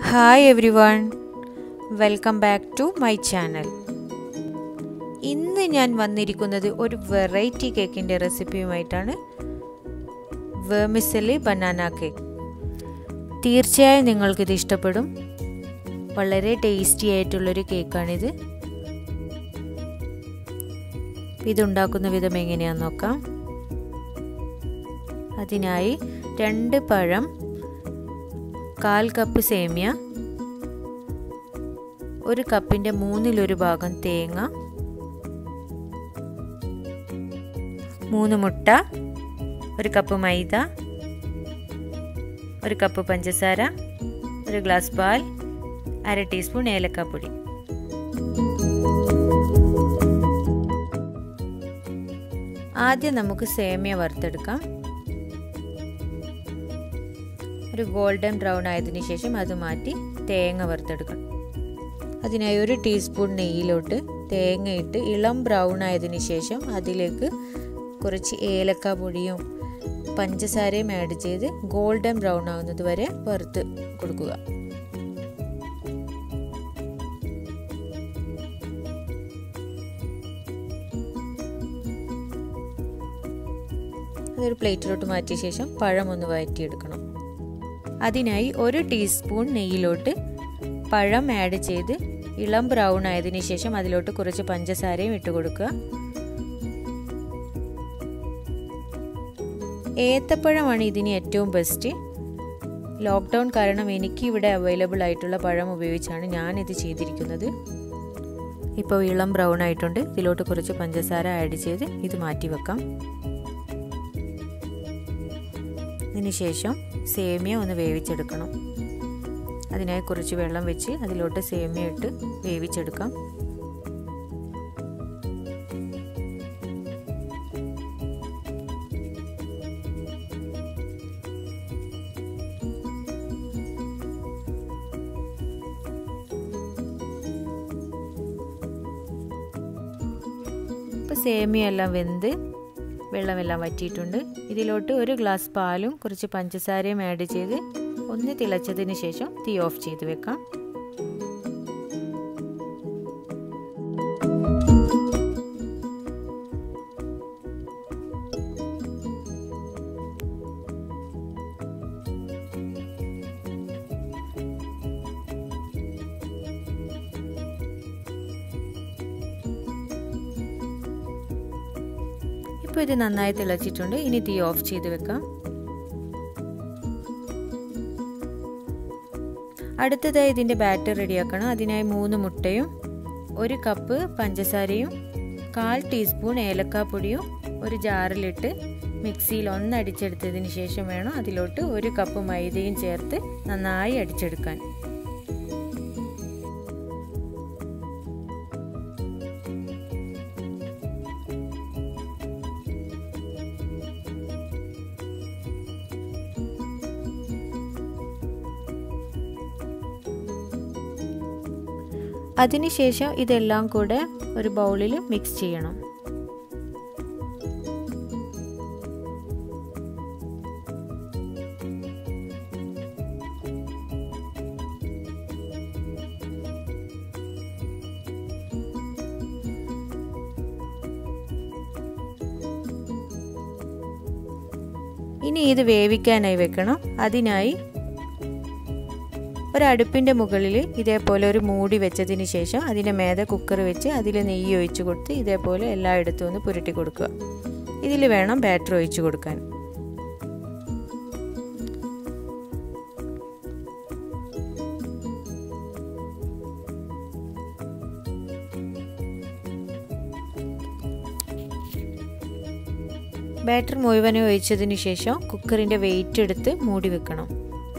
hi everyone welcome back to my channel ഇന്ന് ഞാൻ വന്നിരിക്കുന്നത് ഒരു വെറൈറ്റി കേക്കിൻ്റെ റെസിപ്പിയുമായിട്ടാണ് വേമിസലി ബനാന കേക്ക് തീർച്ചയായും നിങ്ങൾക്കിത് ഇഷ്ടപ്പെടും വളരെ ടേസ്റ്റി ആയിട്ടുള്ളൊരു കേക്കാണിത് ഇതുണ്ടാക്കുന്ന വിധം എങ്ങനെയാണെന്ന് നോക്കാം അതിനായി രണ്ട് പഴം കാൽ കപ്പ് സേമിയ ഒരു കപ്പിൻ്റെ മൂന്നിലൊരു ഭാഗം തേങ്ങ മൂന്ന് മുട്ട ഒരു കപ്പ് മൈദ ഒരു കപ്പ് പഞ്ചസാര ഒരു ഗ്ലാസ് പാൽ അര ടീസ്പൂൺ ഏലക്കാപ്പൊടി ആദ്യം നമുക്ക് സേമിയ വറുത്തെടുക്കാം ഒരു ഗോൾഡൻ ബ്രൗൺ ആയതിനു ശേഷം അത് മാറ്റി തേങ്ങ വറുത്തെടുക്കണം അതിനായി ഒരു ടീസ്പൂൺ നെയ്യിലോട്ട് തേങ്ങ ഇട്ട് ഇളം ബ്രൗൺ ആയതിനു ശേഷം അതിലേക്ക് കുറച്ച് ഏലക്ക പൊടിയും പഞ്ചസാരയും ആഡ് ചെയ്ത് ഗോൾഡൻ ബ്രൗൺ ആവുന്നത് വരെ വറുത്ത് കൊടുക്കുക അതൊരു പ്ലേറ്റിലോട്ട് മാറ്റിയ ശേഷം പഴം ഒന്ന് വഴറ്റിയെടുക്കണം അതിനായി ഒരു ടീസ്പൂൺ നെയ്യിലോട്ട് പഴം ആഡ് ചെയ്ത് ഇളം ബ്രൗൺ ആയതിനു ശേഷം അതിലോട്ട് കുറച്ച് പഞ്ചസാരയും ഇട്ട് കൊടുക്കുക ഏത്തപ്പഴമാണ് ഇതിന് ഏറ്റവും ബെസ്റ്റ് ലോക്ക്ഡൗൺ കാരണം എനിക്ക് ഇവിടെ അവൈലബിൾ ആയിട്ടുള്ള പഴം ഉപയോഗിച്ചാണ് ഞാനിത് ചെയ്തിരിക്കുന്നത് ഇപ്പോൾ ഇളം ബ്രൗൺ ആയിട്ടുണ്ട് ഇതിലോട്ട് കുറച്ച് പഞ്ചസാര ആഡ് ചെയ്ത് ഇത് മാറ്റി വെക്കാം അതിനുശേഷം സേമിയ ഒന്ന് വേവിച്ചെടുക്കണം അതിനായി കുറച്ച് വെള്ളം വെച്ച് അതിലോട്ട് സേമിയ ഇട്ട് വേവിച്ചെടുക്കാം ഇപ്പോൾ സേമിയ എല്ലാം വെന്ത് വെള്ളമെല്ലാം വറ്റിയിട്ടുണ്ട് ഇതിലോട്ട് ഒരു ഗ്ലാസ് പാലും കുറച്ച് പഞ്ചസാരയും ആഡ് ചെയ്ത് ഒന്ന് തിളച്ചതിന് ശേഷം തീ ഓഫ് ചെയ്ത് വെക്കാം ഇപ്പോൾ ഇത് നന്നായി തിളച്ചിട്ടുണ്ട് ഇനി തീ ഓഫ് ചെയ്ത് വെക്കാം അടുത്തതായി ഇതിൻ്റെ ബാറ്റർ റെഡിയാക്കണം അതിനായി മൂന്ന് മുട്ടയും ഒരു കപ്പ് പഞ്ചസാരയും കാൽ ടീസ്പൂൺ ഏലക്കാപ്പൊടിയും ഒരു ജാറിലിട്ട് മിക്സിയിൽ ഒന്ന് അടിച്ചെടുത്തതിന് ശേഷം വേണം അതിലോട്ട് ഒരു കപ്പ് മൈദയും ചേർത്ത് നന്നായി അടിച്ചെടുക്കാൻ അതിനുശേഷം ഇതെല്ലാം കൂടെ ഒരു ബൗളിൽ മിക്സ് ചെയ്യണം ഇനി ഇത് വേവിക്കാനായി വെക്കണം അതിനായി ഒരടുപ്പിൻ്റെ മുകളിൽ ഇതേപോലെ ഒരു മൂടി വെച്ചതിന് ശേഷം അതിൻ്റെ മേതെ കുക്കർ വെച്ച് അതിൽ നെയ്യ് ഒഴിച്ച് കൊടുത്ത് ഇതേപോലെ എല്ലായിടത്തും ഒന്ന് പുരട്ടി കൊടുക്കുക ഇതിൽ വേണം ബാറ്റർ ഒഴിച്ച് കൊടുക്കാൻ ബാറ്റർ മുഴുവനും ഒഴിച്ചതിന് ശേഷം കുക്കറിൻ്റെ വെയിറ്റ് എടുത്ത് മൂടി വെക്കണം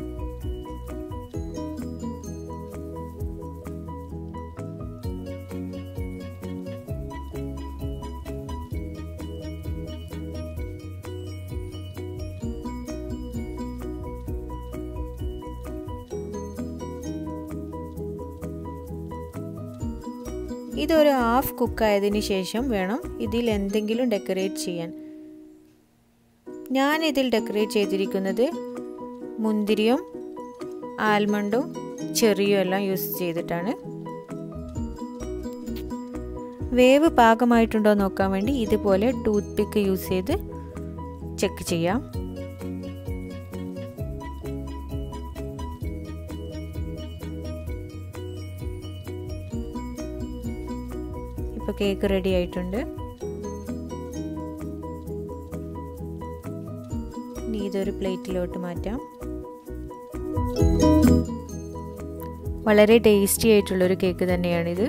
ഇതൊരു ഹാഫ് കുക്കായതിന് ശേഷം വേണം ഇതിൽ എന്തെങ്കിലും ഡെക്കറേറ്റ് ചെയ്യാൻ ഞാൻ ഇതിൽ ഡെക്കറേറ്റ് ചെയ്തിരിക്കുന്നത് മുന്തിരിയും ആൽമണ്ടും ചെറിയും എല്ലാം യൂസ് ചെയ്തിട്ടാണ് വേവ് പാകമായിട്ടുണ്ടോ നോക്കാൻ വേണ്ടി ഇതുപോലെ ടൂത്ത് പിക്ക് യൂസ് ചെയ്ത് ചെക്ക് ചെയ്യാം ഇപ്പോൾ കേക്ക് റെഡി ആയിട്ടുണ്ട് ഇനി ഇതൊരു പ്ലേറ്റിലോട്ട് മാറ്റാം വളരെ ടേസ്റ്റി ആയിട്ടുള്ളൊരു കേക്ക് തന്നെയാണിത്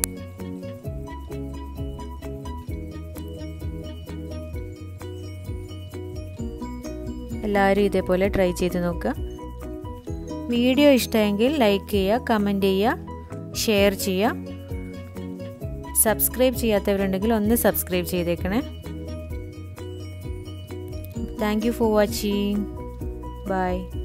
എല്ലാവരും ഇതേപോലെ ട്രൈ ചെയ്ത് നോക്കുക വീഡിയോ ഇഷ്ടമെങ്കിൽ ലൈക്ക് ചെയ്യുക കമൻറ്റ് ചെയ്യുക ഷെയർ ചെയ്യുക സബ്സ്ക്രൈബ് ചെയ്യാത്തവരുണ്ടെങ്കിൽ ഒന്ന് സബ്സ്ക്രൈബ് ചെയ്തേക്കണേ thank you for watching by